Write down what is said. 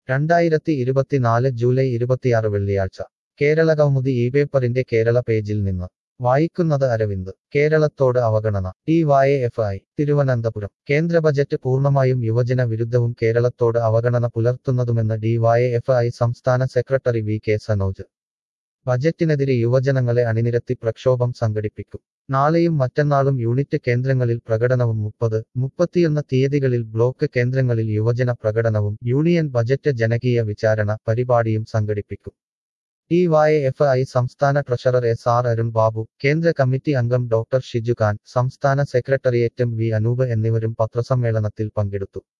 രണ്ടായിരത്തി ഇരുപത്തിനാല് ജൂലൈ ഇരുപത്തിയാറ് വെള്ളിയാഴ്ച കേരള കൗമുദി ഈ പേപ്പറിന്റെ കേരള പേജിൽ നിന്ന് വായിക്കുന്നത് അരവിന്ദ് കേരളത്തോട് അവഗണന T Y F I Thiruvananthapuram കേന്ദ്ര ബജറ്റ് പൂർണ്ണമായും യുവജന വിരുദ്ധവും കേരളത്തോട് അവഗണന പുലർത്തുന്നതുമെന്ന് ഡി വായ എഫ് ഐ സംസ്ഥാന സെക്രട്ടറി വി കെ സനോജ് ബജറ്റിനെതിരെ യുവജനങ്ങളെ അണിനിരത്തി പ്രക്ഷോഭം സംഘടിപ്പിക്കും നാളെയും മറ്റന്നാളും യൂണിറ്റ് കേന്ദ്രങ്ങളിൽ പ്രകടനവും മുപ്പത് മുപ്പത്തിയൊന്ന് തീയതികളിൽ ബ്ലോക്ക് കേന്ദ്രങ്ങളിൽ യുവജന പ്രകടനവും യൂണിയൻ ബജറ്റ് ജനകീയ വിചാരണ പരിപാടിയും സംഘടിപ്പിക്കും ടി വായ എഫ് ഐ സംസ്ഥാന treasurer S R Arun Babu കേന്ദ്ര കമ്മിറ്റി അംഗം ഡോക്ടർ ഷിജു ഖാൻ സംസ്ഥാന സെക്രട്ടേറിയറ്റ് എം വി അനൂപ് എന്നിവരും പത്രസമ്മേളനത്തിൽ പങ്കെടുത്തു